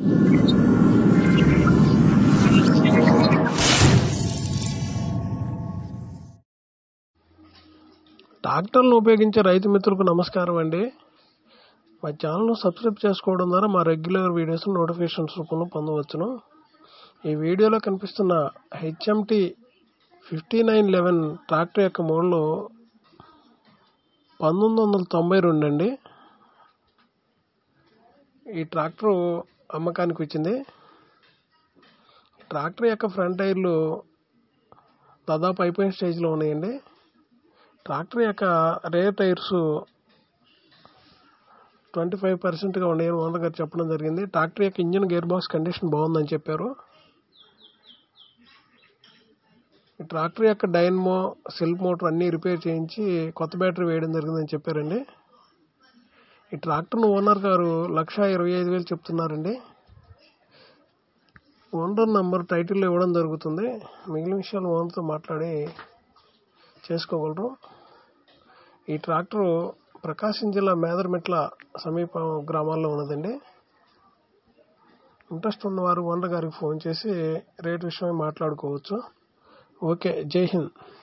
ట్రాక్టర్లను ఉపయోగించే రైతు మిత్రులకు నమస్కారం అండి మా ఛానల్ను సబ్స్క్రైబ్ చేసుకోవడం ద్వారా మా రెగ్యులర్ వీడియోస్ నోటిఫికేషన్స్ రూపంలో పొందవచ్చును ఈ వీడియోలో కనిపిస్తున్న HMT fifty nine eleven tractor యొక్క మోడలు పంతొమ్మిది వందల తొంభై రెండు అండి ఈ ట్రాక్టర్ అమ్మకానికి వచ్చింది ట్రాక్టర్ యొక్క ఫ్రంట్ టైర్లు దాదాపు అయిపోయిన స్టేజ్లో ఉన్నాయండి ట్రాక్టర్ యొక్క రేర్ టైర్స్ ట్వంటీ ఫైవ్ పర్సెంట్గా ఉన్నాయని ఓనర్ గారు చెప్పడం జరిగింది ట్రాక్టర్ యొక్క ఇంజిన్ గేర్ బాక్స్ కండిషన్ బాగుందని చెప్పారు ఈ ట్రాక్టర్ యొక్క డైనమో సెల్ఫ్ మోటార్ అన్నీ రిపేర్ చేయించి కొత్త బ్యాటరీ వేయడం జరిగిందని చెప్పారండి ఈ ట్రాక్టర్ను ఓనర్ గారు లక్ష ఇరవై ఐదు వేలు చెప్తున్నారండి ఓనర్ నంబర్ టైటిల్లో ఇవ్వడం జరుగుతుంది మిగిలిన విషయాలు ఓనర్తో మాట్లాడి చేసుకోగలరు ఈ ట్రాక్టర్ ప్రకాశం జిల్లా మేదరమెట్ల సమీప గ్రామాల్లో ఉన్నదండి ఇంట్రెస్ట్ ఉన్నవారు ఓనర్ గారికి ఫోన్ చేసి రేట్ విషయమై మాట్లాడుకోవచ్చు ఓకే జై హింద్